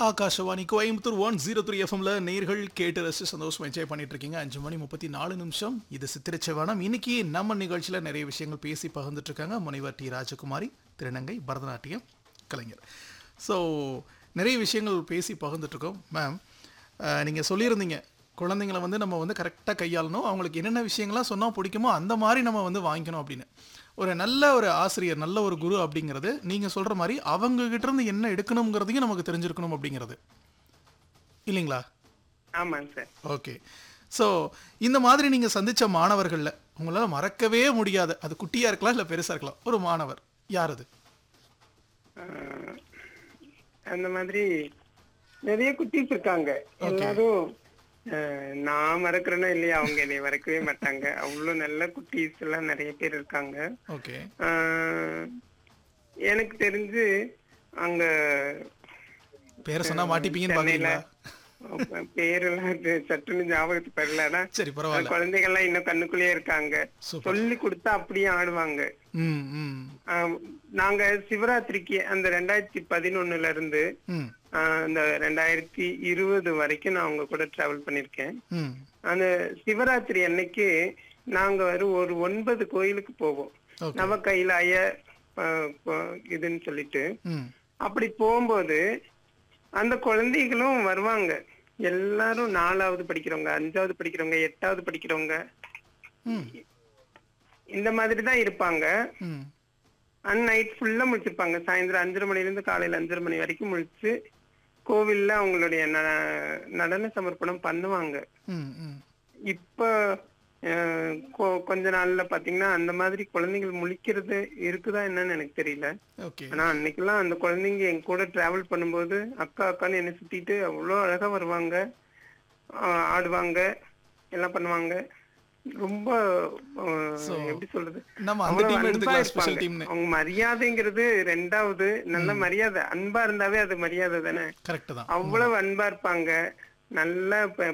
Akashvani Coimbatore one zero three எஃப்எம்ல நேர்கள் கேட்டு ரசிச்சு சந்தோஷமா என்ஜாய் பண்ணிட்டு இருக்கீங்க அஞ்சு மணி முப்பத்தி நாலு நிமிஷம் இது சித்திரச்சவானம் இன்னைக்கு நம்ம நிகழ்ச்சியில நிறைய விஷயங்கள் பேசி பகிர்ந்துட்டு இருக்காங்க முனைவர் டி ராஜகுமாரி திருநங்கை பரதநாட்டியம் கலைஞர் ஸோ நிறைய விஷயங்கள் பேசி பகிர்ந்துட்டு இருக்கோம் மேம் நீங்கள் சொல்லியிருந்தீங்க குழந்தைங்களை வந்து நம்ம வந்து கரெக்டாக கையாளணும் அவங்களுக்கு என்னென்ன விஷயங்கள்லாம் சொன்னால் பிடிக்குமோ அந்த மாதிரி நம்ம வந்து வாங்கிக்கணும் அப்படின்னு ஒரு நல்ல ஒரு ஆசிரியர் நல்ல ஒரு குரு அப்படிங்கிறது நீங்கள் சொல்கிற மாதிரி அவங்க கிட்ட இருந்து என்ன எடுக்கணுங்கிறதையும் நமக்கு தெரிஞ்சிருக்கணும் அப்படிங்கிறது இல்லைங்களா ஆமாங்க சார் ஓகே ஸோ இந்த மாதிரி நீங்கள் சந்திச்ச மாணவர்களில் உங்களால் மறக்கவே முடியாத அது குட்டியாக இருக்கலாம் இல்லை பெருசாக இருக்கலாம் ஒரு மாணவர் யார் அது ஆஹ் அந்த மாதிரி நிறைய குட்டீஸ் இருக்காங்க எல்லாரும் ஆஹ் நான் மறக்கிறேனோ இல்லையா அவங்க என்னை மறக்கவே மாட்டாங்க அவ்வளவு நல்ல குட்டீஸ் எல்லாம் நிறைய பேர் இருக்காங்க ஓகே ஆஹ் எனக்கு தெரிஞ்சு அங்க பேரை சொன்னால் மாட்டிப்பீங்கன்னு சென்னையில பார்க்குறீங்களா பேரெல்லாம் இது சட்டுன்னு ஞாபகத்துக்கு வரலன்னா சரி பரவாயில்ல குழந்தைகள்லாம் இன்னும் கண்ணுக்குள்ளேயே இருக்காங்க சூப்பர் சொல்லி கொடுத்தா அப்படியே ஆடுவாங்க ம் ம் ஆஹ் நாங்க சிவராத்திரிக்கு அந்த ரெண்டாயிரத்தி பதினொன்னுல இருந்து ம் ஆஹ் அந்த ரெண்டாயிரத்தி இருபது வரைக்கும் நான் அவங்க கூட டிராவல் பண்ணிருக்கேன் ம் அந்த சிவராத்திரி அன்னைக்கு நாங்க ஒரு ஒரு ஒன்பது கோயிலுக்கு போவோம் ஓகே நவ கைலாய ஆஹ் கோ- இதுன்னு சொல்லிட்டு ம் அப்படி போகும்போது அந்த குழந்தைகளும் வருவாங்க எல்லாரும் நாலாவது படிக்கிறவங்க அஞ்சாவது படிக்கிறவங்க எட்டாவது படிக்கிறவங்க ம் இந்த மாதிரி தான் இருப்பாங்க ம் அண்ட் நைட் ஃபுல்லா முடிச்சிருப்பாங்க சாயந்தரம் அஞ்சரை மணில இருந்து காலையில அஞ்சரை மணி வரைக்கும் முடிச்சு கோவில்ல அவங்களுடைய ந- நடன சமர்ப்பணம் பண்ணுவாங்க ம் ம் இப்ப அஹ், கொ- கொஞ்ச நாள்ல பாத்தீங்கன்னா அந்த மாதிரி குழந்தைகள் முழிக்கிறது இருக்குதா என்னன்னு எனக்கு தெரியல ஓகே ஆனா அன்னைக்கெல்லாம் அந்த குழந்தைங்க என் கூட டிராவல் பண்ணும்போது அக்கா அக்கான்னு என்னை சுத்திட்டு அவ்வளோ அழகா வருவாங்க ஆஹ் ஆடுவாங்க எல்லாம் பண்ணுவாங்க ரொம்ப ஆஹ், So, எப்படி சொல்றது நம்ம அந்த அவ்வளவு டீம் அன்பா எடுத்துக்கலாம் ஸ்பெஷல் இருப்பாங்க. டீம்னு அவங்க மரியாதைங்கிறது ரெண்டாவது நல்ல மரியாதை அன்பா இருந்தாவே அது மரியாதை தானே கரெக்ட் தான் அவ்வளவு அன்பா இருப்பாங்க நல்ல ப-